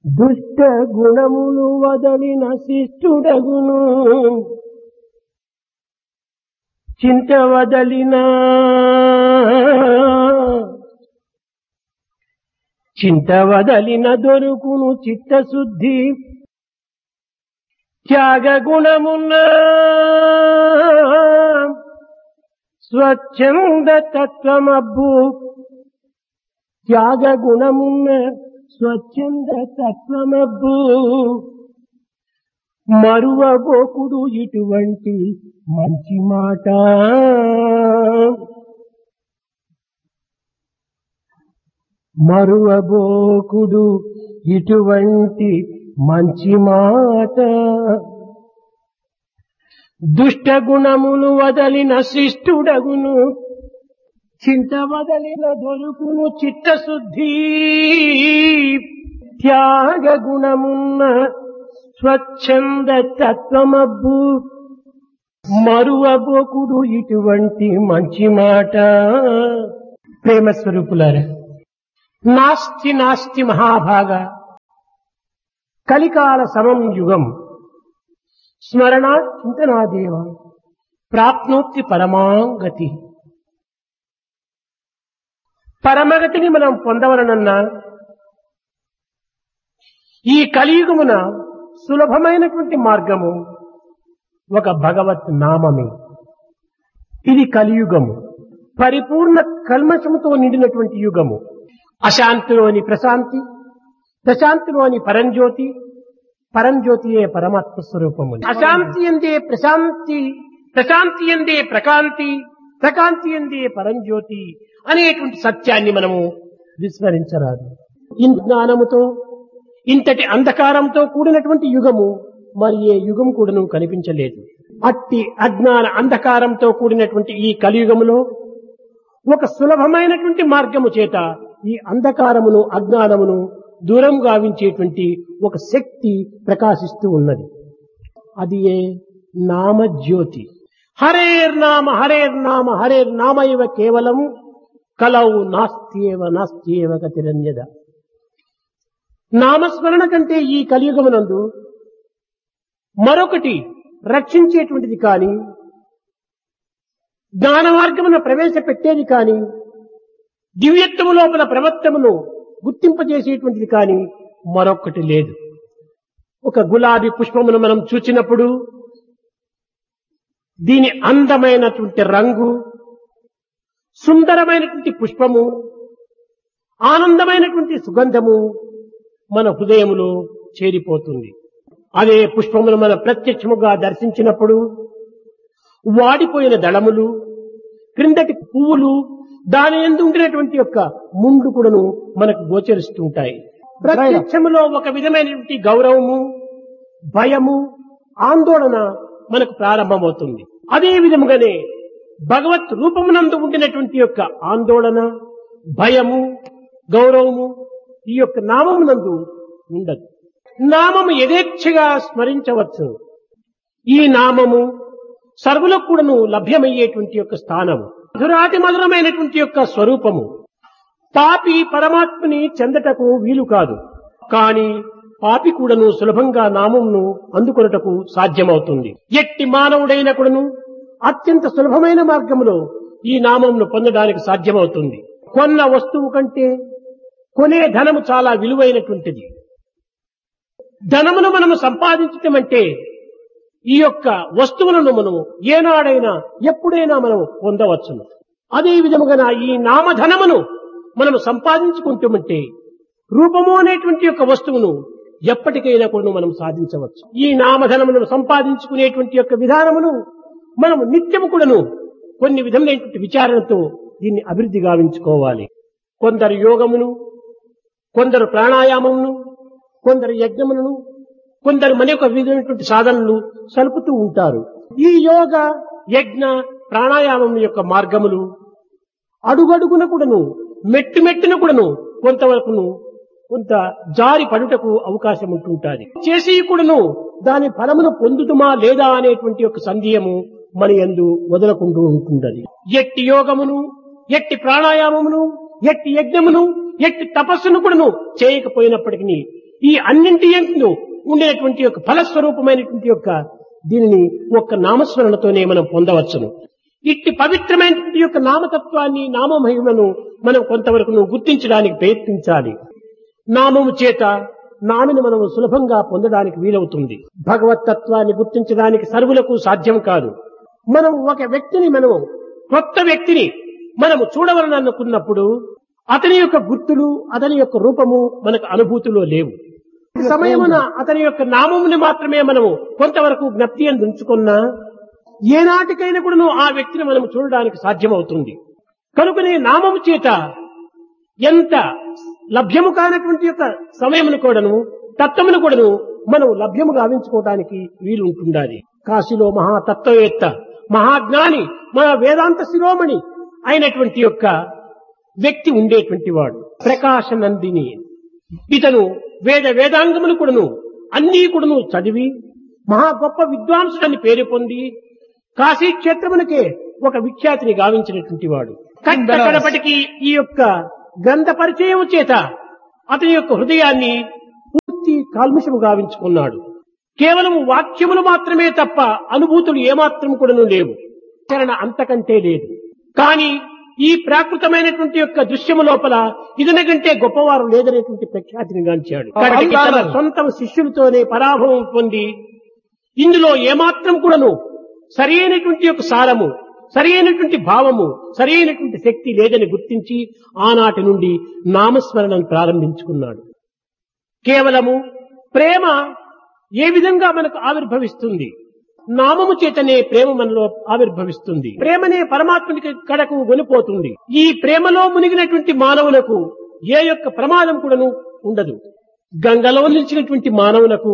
దుష్ట గుణములు వదలిన శిష్టుడగును చింత వదలిన చింత వదలిన దొరుకును చిత్తశుద్ధి త్యాగ గుణమున్న స్వచ్ఛంద తత్వమబ్బు త్యాగ గుణమున్న స్వచ్ఛంద తత్వమబ్బు మరువబోకుడు ఇటువంటి మంచి మాట మరువబోకుడు ఇటువంటి మంచి మాట దుష్ట గుణములు వదలిన శిష్టుడగును చింత వదలిన దొరుకును చిత్తశుద్ధి త్యాగ గుణమున్న స్వచ్ఛంద తత్వమబ్బు మరువబోకుడు ఇటువంటి మంచి మాట ప్రేమ స్వరూపులారా నాస్తి నాస్తి మహాభాగ కలికాల సమం యుగం స్మరణా చింతనాదేవ ప్రాప్నోత్తి పరమాంగతి పరమగతిని మనం పొందవలనన్నా ఈ కలియుగమున సులభమైనటువంటి మార్గము ఒక భగవత్ నామమే ఇది కలియుగము పరిపూర్ణ కల్మషముతో నిండినటువంటి యుగము అశాంతిలోని ప్రశాంతి ప్రశాంతిలోని పరంజ్యోతి పరంజ్యోతియే పరమాత్మ స్వరూపము అశాంతి ఎందే ప్రశాంతి ప్రశాంతి ఎందే ప్రకాంతి ప్రకాంతి ఎందే పరంజ్యోతి అనేటువంటి సత్యాన్ని మనము విస్మరించరాదు ఇంత జ్ఞానముతో ఇంతటి అంధకారంతో కూడినటువంటి యుగము మరి ఏ యుగం కూడాను కనిపించలేదు అట్టి అజ్ఞాన అంధకారంతో కూడినటువంటి ఈ కలియుగములో ఒక సులభమైనటువంటి మార్గము చేత ఈ అంధకారమును అజ్ఞానమును దూరం గావించేటువంటి ఒక శక్తి ప్రకాశిస్తూ ఉన్నది అది ఏ నామజ్యోతి హరేర్నామ హరేర్నామ హరేర్నామ ఇవ కేవలం కలౌ నాస్త్యేవ నాస్త్యేవ గతిరన్యద నామస్మరణ కంటే ఈ కలియుగమునందు మరొకటి రక్షించేటువంటిది కాని జ్ఞాన మార్గమున ప్రవేశపెట్టేది కాని దివ్యత్వము లోపల ప్రవర్తమును గుర్తింపజేసేటువంటిది కాని మరొకటి లేదు ఒక గులాబీ పుష్పమును మనం చూచినప్పుడు దీని అందమైనటువంటి రంగు సుందరమైనటువంటి పుష్పము ఆనందమైనటువంటి సుగంధము మన హృదయములో చేరిపోతుంది అదే పుష్పమును మనం ప్రత్యక్షముగా దర్శించినప్పుడు వాడిపోయిన దళములు క్రిందటి పువ్వులు దాని ఎందు ఉండినటువంటి యొక్క ముండు కూడాను మనకు గోచరిస్తుంటాయి ప్రత్యక్షములో ఒక విధమైనటువంటి గౌరవము భయము ఆందోళన మనకు ప్రారంభమవుతుంది అదే విధముగానే భగవత్ రూపమునందు ఉండినటువంటి యొక్క ఆందోళన భయము గౌరవము ఈ యొక్క నామమునందు ఉండదు నామము యథేచ్ఛగా స్మరించవచ్చు ఈ నామము సర్వులకు కూడాను లభ్యమయ్యేటువంటి యొక్క స్థానము మధురాతి మధురమైనటువంటి యొక్క స్వరూపము పాపి పరమాత్మని చెందటకు వీలు కాదు కాని పాపి కూడాను సులభంగా నామమును అందుకొనటకు సాధ్యమవుతుంది ఎట్టి మానవుడైన కూడాను అత్యంత సులభమైన మార్గములో ఈ నామమును పొందడానికి సాధ్యమవుతుంది కొన్న వస్తువు కంటే కొనే ధనము చాలా విలువైనటువంటిది ధనమును మనము సంపాదించటం అంటే ఈ యొక్క వస్తువులను మనము ఏనాడైనా ఎప్పుడైనా మనం పొందవచ్చును అదే విధముగా ఈ నామధనమును మనము సంపాదించుకుంటామంటే రూపము అనేటువంటి యొక్క వస్తువును ఎప్పటికైనా కూడా మనం సాధించవచ్చు ఈ నామధనమును సంపాదించుకునేటువంటి యొక్క విధానమును మనము నిత్యము కూడాను కొన్ని విధములైనటువంటి విచారణతో దీన్ని అభివృద్ధి గావించుకోవాలి కొందరు యోగమును కొందరు ప్రాణాయామమును కొందరు యజ్ఞములను కొందరు మన యొక్క విధమైనటువంటి సాధనలు సలుపుతూ ఉంటారు ఈ యోగ యజ్ఞ ప్రాణాయామం యొక్క మార్గములు అడుగడుగున కూడాను మెట్టు మెట్టున కూడాను కొంతవరకును కొంత జారి పడుటకు అవకాశం ఉంటుంటుంది చేసి కూడాను దాని ఫలమును పొందుతుమా లేదా అనేటువంటి యొక్క సందేహము మన యందు వదలకుంటూ ఉంటుండది ఎట్టి యోగమును ఎట్టి ప్రాణాయామమును ఎట్టి యజ్ఞమును ఎట్టి తపస్సును కూడాను చేయకపోయినప్పటికీ ఈ అన్నింటి ఎందు ఉండేటువంటి యొక్క ఫలస్వరూపమైనటువంటి యొక్క దీనిని ఒక్క నామస్మరణతోనే మనం పొందవచ్చును ఇట్టి పవిత్రమైనటువంటి యొక్క నామతత్వాన్ని నామమహిమను మనం కొంతవరకు గుర్తించడానికి ప్రయత్నించాలి నామము చేత నామిని మనము సులభంగా పొందడానికి వీలవుతుంది భగవత్ తత్వాన్ని గుర్తించడానికి సర్వులకు సాధ్యం కాదు మనం ఒక వ్యక్తిని మనము కొత్త వ్యక్తిని మనము చూడవలని అనుకున్నప్పుడు అతని యొక్క గుర్తులు అతని యొక్క రూపము మనకు అనుభూతిలో లేవు సమయమున అతని యొక్క నామముని మాత్రమే మనము కొంతవరకు జ్ఞప్తి అని ఉంచుకున్నా ఏనాటికైనా కూడా ఆ వ్యక్తిని మనం చూడడానికి సాధ్యమవుతుంది కనుకనే నామము చేత ఎంత లభ్యము కానటువంటి యొక్క సమయమును కూడాను తత్వమును కూడాను మనం లభ్యము గావించుకోవడానికి వీలు ఉంటుండాలి కాశీలో మహాతత్వవేత్త మహాజ్ఞాని మన వేదాంత శిరోమణి అయినటువంటి యొక్క వ్యక్తి ఉండేటువంటి వాడు ప్రకాశ నందిని ఇతను వేద వేదాంగములు కూడాను అన్నీ కూడాను చదివి మహా గొప్ప విద్వాంసుడని పేరు పొంది కాశీ క్షేత్రమునకే ఒక విఖ్యాతిని గావించినటువంటి వాడు కడపటికి ఈ యొక్క గ్రంథ పరిచయం చేత అతని యొక్క హృదయాన్ని పూర్తి కాల్ముషము గావించుకున్నాడు కేవలం వాక్యములు మాత్రమే తప్ప అనుభూతులు ఏమాత్రం కూడాను లేవు చరణ అంతకంటే లేదు కానీ ఈ ప్రాకృతమైనటువంటి యొక్క దృశ్యము లోపల ఇదనకంటే గొప్పవారు లేదనేటువంటి ప్రఖ్యాతిని గాంచాడు కాబట్టి తన సొంత శిష్యులతోనే పరాభవం పొంది ఇందులో ఏమాత్రం కూడాను సరి అయినటువంటి యొక్క సారము సరి అయినటువంటి భావము సరి అయినటువంటి శక్తి లేదని గుర్తించి ఆనాటి నుండి నామస్మరణను ప్రారంభించుకున్నాడు కేవలము ప్రేమ ఏ విధంగా మనకు ఆవిర్భవిస్తుంది నామము చేతనే ప్రేమ మనలో ఆవిర్భవిస్తుంది ప్రేమనే పరమాత్మునికి కడకు కొనిపోతుంది ఈ ప్రేమలో మునిగినటువంటి మానవులకు ఏ యొక్క ప్రమాదం కూడాను ఉండదు గంగలో నిలిచినటువంటి మానవులకు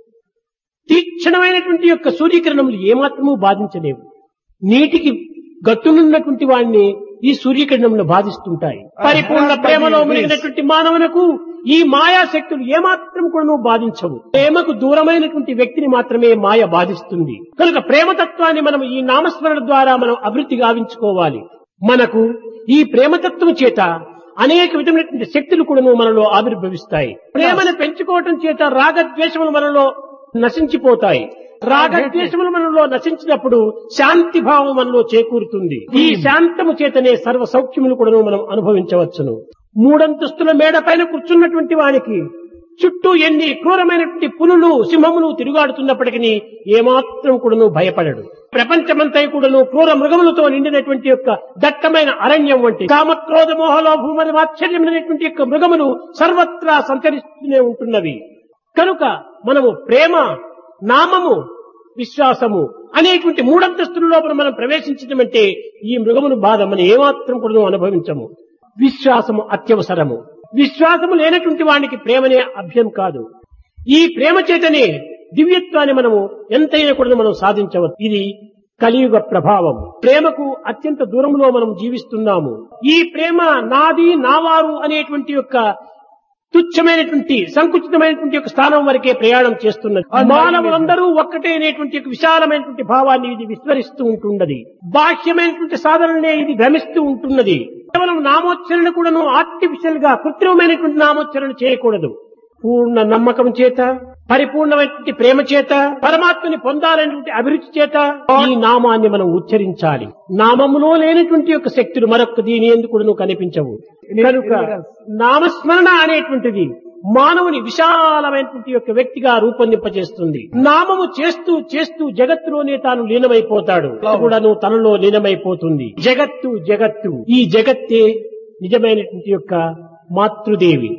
తీక్షణమైనటువంటి యొక్క సూర్యకిరణములు ఏమాత్రము బాధించలేవు నీటికి గట్టునున్నటువంటి వాడిని ఈ సూర్యకిరణములు బాధిస్తుంటాయి పరిపూర్ణ ప్రేమలో మునిగినటువంటి మానవులకు ఈ మాయా శక్తులు ఏమాత్రం కూడా బాధించవు ప్రేమకు దూరమైనటువంటి వ్యక్తిని మాత్రమే మాయ బాధిస్తుంది కనుక ప్రేమతత్వాన్ని మనం ఈ నామస్మరణ ద్వారా మనం అభివృద్ధి గావించుకోవాలి మనకు ఈ ప్రేమతత్వం చేత అనేక విధమైనటువంటి శక్తులు కూడా మనలో ఆవిర్భవిస్తాయి ప్రేమను పెంచుకోవటం చేత రాగద్వేషములు మనలో నశించిపోతాయి రాగద్వేషములు మనలో నశించినప్పుడు శాంతి భావం మనలో చేకూరుతుంది ఈ శాంతము చేతనే సర్వ సౌఖ్యములు కూడా మనం అనుభవించవచ్చును మూడంతస్తుల మేడ పైన కూర్చున్నటువంటి వానికి చుట్టూ ఎన్ని క్రూరమైనటువంటి పులులు సింహములు తిరుగాడుతున్నప్పటికీ ఏమాత్రం కూడాను భయపడడు ప్రపంచమంతా కూడాను క్రూర మృగములతో నిండినటువంటి యొక్క దట్టమైన అరణ్యం వంటి కామక్రోధ మోహలో భూమని ఆశ్చర్యమైనటువంటి యొక్క మృగములు సర్వత్రా సంచరిస్తూనే ఉంటున్నవి కనుక మనము ప్రేమ నామము విశ్వాసము అనేటువంటి మూడంతస్తుల లోపల మనం ప్రవేశించడమంటే ఈ మృగమును బాధ మనం ఏమాత్రం కూడా అనుభవించము విశ్వాసము అత్యవసరము విశ్వాసము లేనటువంటి వానికి ప్రేమనే అభ్యం కాదు ఈ ప్రేమ చేతనే దివ్యత్వాన్ని మనము ఎంతైనా కూడా మనం సాధించవచ్చు ఇది కలియుగ ప్రభావం ప్రేమకు అత్యంత దూరంలో మనం జీవిస్తున్నాము ఈ ప్రేమ నాది నావారు అనేటువంటి యొక్క తుచ్చమైనటువంటి సంకుచితమైనటువంటి యొక్క స్థానం వరకే ప్రయాణం చేస్తున్నది మానవులందరూ ఒక్కటే అనేటువంటి ఒక విశాలమైనటువంటి భావాన్ని ఇది విస్మరిస్తూ ఉంటున్నది బాహ్యమైనటువంటి సాధనలనే ఇది భ్రమిస్తూ ఉంటున్నది కేవలం నామోచ్చరణ కూడాను ఆర్టిఫిషియల్ గా కృత్రిమమైనటువంటి నామోచ్చరణ చేయకూడదు పూర్ణ నమ్మకం చేత పరిపూర్ణమైనటువంటి ప్రేమ చేత పరమాత్మని పొందాలనేటువంటి అభిరుచి చేత ఈ నామాన్ని మనం ఉచ్చరించాలి నామములో లేనటువంటి యొక్క శక్తులు మరొక దీని ఎందుకు కనిపించవు కనుక నామస్మరణ అనేటువంటిది మానవుని విశాలమైనటువంటి యొక్క వ్యక్తిగా రూపొందింపజేస్తుంది నామము చేస్తూ చేస్తూ జగత్తులోనే తాను లీనమైపోతాడు కూడాను తనలో లీనమైపోతుంది జగత్తు జగత్తు ఈ జగత్తే నిజమైనటువంటి యొక్క మాతృదేవి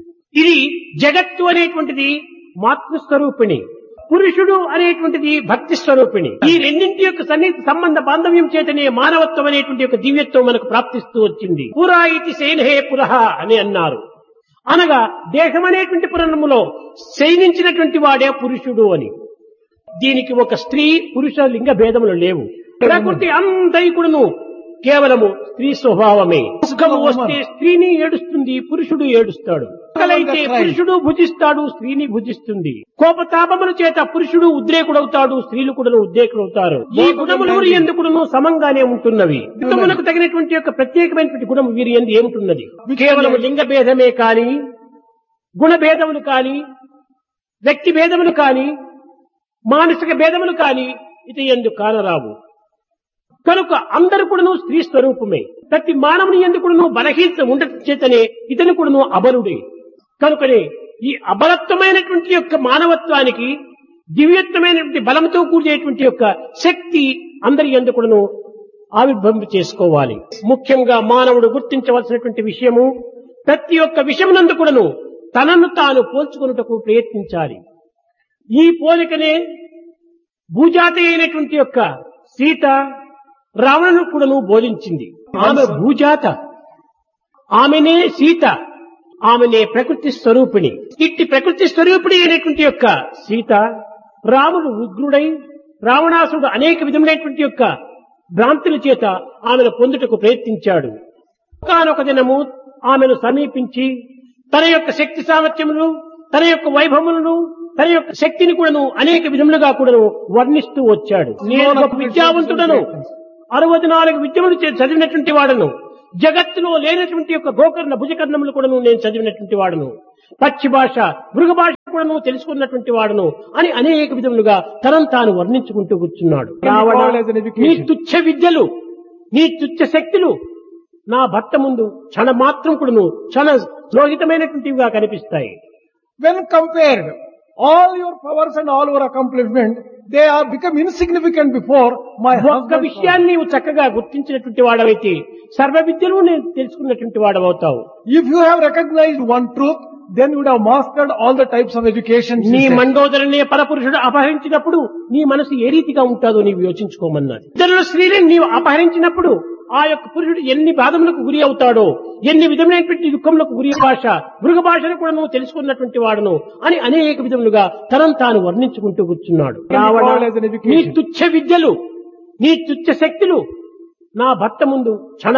ఇది జగత్తు అనేటువంటిది మాతృస్వరూపిణి పురుషుడు అనేటువంటిది భక్తి స్వరూపిణి ఈ రెండింటి యొక్క సన్నిహిత సంబంధ బాంధవ్యం చేతనే మానవత్వం అనేటువంటి యొక్క దివ్యత్వం మనకు ప్రాప్తిస్తూ వచ్చింది పురా ఇది శైనహే పురహ అని అన్నారు అనగా దేహం అనేటువంటి పురాణములో శయనించినటువంటి వాడే పురుషుడు అని దీనికి ఒక స్త్రీ పురుష లింగ భేదములు లేవు ప్రకృతి అంతైకుడును కేవలము స్త్రీ స్వభావమే సుఖము వస్తే స్త్రీని ఏడుస్తుంది పురుషుడు ఏడుస్తాడు ఆకలైతే పురుషుడు భుజిస్తాడు స్త్రీని భుజిస్తుంది కోపతాపముల చేత పురుషుడు ఉద్రేకుడవుతాడు స్త్రీలు కూడా ఉద్రేకుడవుతారు ఈ గుణములు ఎందుకును సమంగానే ఉంటున్నవి మనకు తగినటువంటి యొక్క ప్రత్యేకమైనటువంటి గుణం వీరి ఎందు ఏముంటున్నది కేవలం లింగ భేదమే కాని గుణభేదములు కాని వ్యక్తి భేదములు కాని మానసిక భేదములు కాని ఇది ఎందు కానరావు కనుక అందరు కూడాను స్త్రీ స్వరూపమే ప్రతి మానవుని ఎందుకు కూడాను బలహీనత ఉండటం చేతనే ఇతను కూడాను అబలుడే కనుకనే ఈ అబలత్వమైనటువంటి యొక్క మానవత్వానికి దివ్యత్వమైనటువంటి బలంతో కూడినటువంటి యొక్క శక్తి అందరి ఎందుకును ఆవిర్భవం చేసుకోవాలి ముఖ్యంగా మానవుడు గుర్తించవలసినటువంటి విషయము ప్రతి ఒక్క విషయమునందు కూడాను తనను తాను పోల్చుకున్నటకు ప్రయత్నించాలి ఈ పోలికనే భూజాతి అయినటువంటి యొక్క సీత రావణను కూడాను బోధించింది ఆమె భూజాత ఆమెనే సీత ఆమెనే ప్రకృతి స్వరూపిణి ఇట్టి ప్రకృతి స్వరూపిణి అయినటువంటి యొక్క సీత రాముడు ఉగ్రుడై రావణాసుడు అనేక విధములైనటువంటి యొక్క భ్రాంతుల చేత ఆమెను పొందుటకు ప్రయత్నించాడు ఒకనొక దినము ఆమెను సమీపించి తన యొక్క శక్తి సామర్థ్యములు తన యొక్క వైభవములను తన యొక్క శక్తిని కూడాను అనేక విధములుగా కూడాను వర్ణిస్తూ వచ్చాడు నేను ఒక విద్యావంతుడను అరవై నాలుగు విద్యములు చే- చదివినటువంటి వాడను జగత్తులో లేనటువంటి యొక్క గోకర్ణ భుజకర్ణములు కూడాను నేను చదివినటువంటి వాడను పక్షి భాష మృగ భాష కూడాను తెలుసుకున్నటువంటి వాడను అని అనేక విధములుగా తనను తాను వర్ణించుకుంటూ కూర్చున్నాడు Ravana, called as an education. నీ తుచ్చ విద్యలు నీ తుచ్చ శక్తులు నా భర్త ముందు క్షణ మాత్రం కూడాను క్షణ లోహితమైనటువంటివిగా కనిపిస్తాయి When compared, all your powers and all your accomplishment, they are become insignificant before my ఒక్క husband's విషయాన్ని నీవు చక్కగా గుర్తించినటువంటి వాడవైతే సర్వ విద్యలు నేను తెలుసుకున్నటువంటి వాడవవుతావు power. If you have recognized one truth, then you would have mastered all the types of education. నీ system. మండోదరనే పరపురుషుడు అపహరించినప్పుడు నీ మనసు ఏ రీతిగా ఉంటుందో నీవు యోచించుకోమన్నది ఇతరుల స్త్రీలను నీవు అపహరించినప్పుడు ఆ యొక్క పురుషుడు ఎన్ని బాధములకు గురి అవుతాడో ఎన్ని విధమైనటువంటి దుఃఖములకు గురి భాష మృగ భాషను కూడా నువ్వు తెలుసుకున్నటువంటి వాడును అని అనేక విధములుగా తనను తాను వర్ణించుకుంటూ కూర్చున్నాడు Ravana, called as an education. నీ తుచ్చ విద్యలు నీ తుచ్చ శక్తులు నా భర్త ముందు క్షణ